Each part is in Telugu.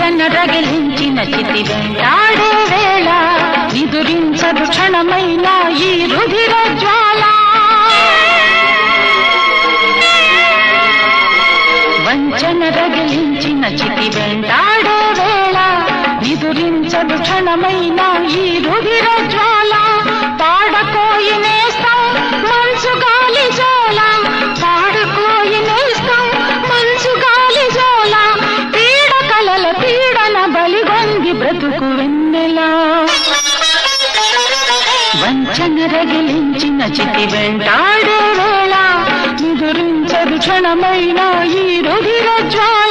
వంచన రగిలించిన చితి వెంటాడే వేళ నిదురించదు క్షణమైన ఈ రుధిర జ్వాల వంచన రగిలించిన చితి వెంటాడే వేళ నిదురించదు క్షణమైన ఈ రుధిర జ్వాల పాడకోయి నేస్తం మంచు గాలి జోల పాడకోయి నేస్తం మంచు గాలి జోల పీడ కలల పీడన బలిగొంది బ్రతుకు వెన్నెలా వంచన రగిలించిన చితి వెంటాడే వేళ నిదురించదు క్షణమైన ఈ రుధిర జ్వాల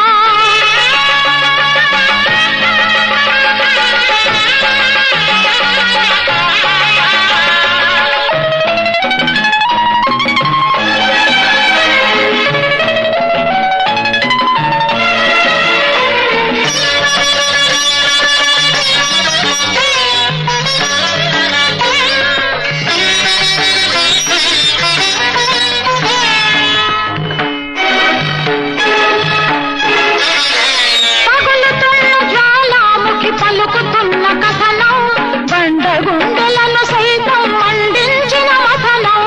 పగులుతున్న జ్వాలాముఖి పలుకుతున్న కథనం బండ గుండెలను సైతం మండించిన మథనం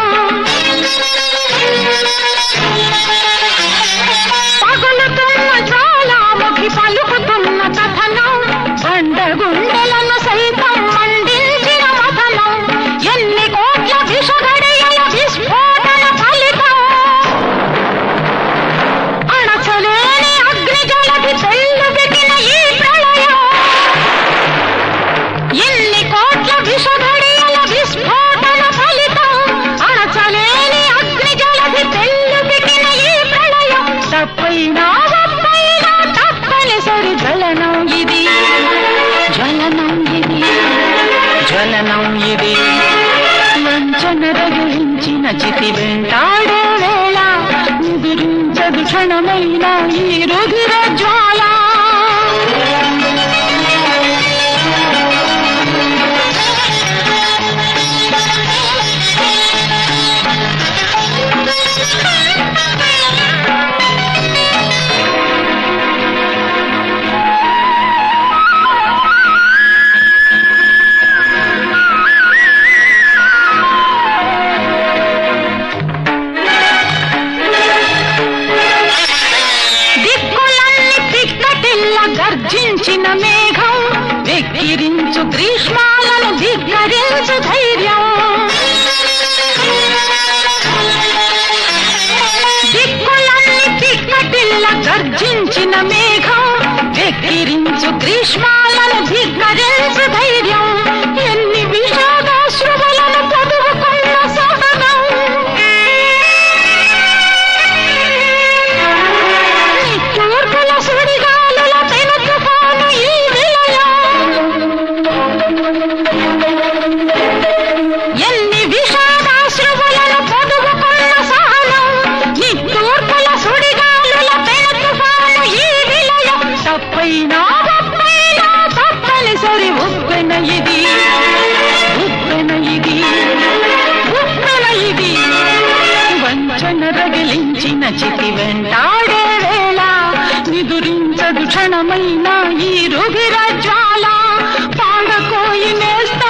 పగులుతున్న జ్వాలాముఖి పలుకుతున్న కథనం బండ గుండెలను సైతం మండించిన మథనం ఎన్ని కోట్ల విషగడియల విస్ఫోటన ఫలితం అణచలేని అగ్నిజలకి తెల్లు పెట్టిన ఈ ప్రళయం ఎన్ని కోట్ల విషఘడియల విస్ఫోటన ఫలితం అణచలేని అగ్నిజలకి తెల్లు పెట్టిన ఈ ప్రళయం తప్పైనా ఒప్పైనా తప్పనిసరి జ్వలనం ఇది జ్వలనం ఇది జ్వలనం ఇది వంచన రగిలించిన చితి వెంటాడే వేళ నిదురించదు క్షణమైన ఈ రుధిర జ్వాల దిక్కులన్నీ పిక్కటిల్ల గర్జించిన మేఘం వెక్కిరించు గ్రీష్మాలను ధిక్కరించు ధైర్యం దిక్కులన్నీ పిక్కటిల్ల గర్జించిన మేఘం వెక్కిరించు గ్రీష్మాలను ధిక్కరించు ధైర్యం ఎన్ని విషాదాశ్రువులను పొదువుకున్న సహనం నిట్టూర్పుల సుడిగాలుల పెను తుఫాను ఈ విలయం. ఎన్ని విషాదాశ్రువులను పొదువుకున్న సహనం నిట్టూర్పుల సుడిగాలుల పెను తుఫాను ఈ విలయం. తప్పైనా తప్పైనా తప్పనిసరి ఉప్పెన ఇది ఉప్పెన ఇది ఉప్పెన ఇది వంచన రగిలించిన చితి వెంటాడే వేళ నిదురించదు క్షణమైన ఈ రుగిర జ్వాల పాడకోయి నేస్త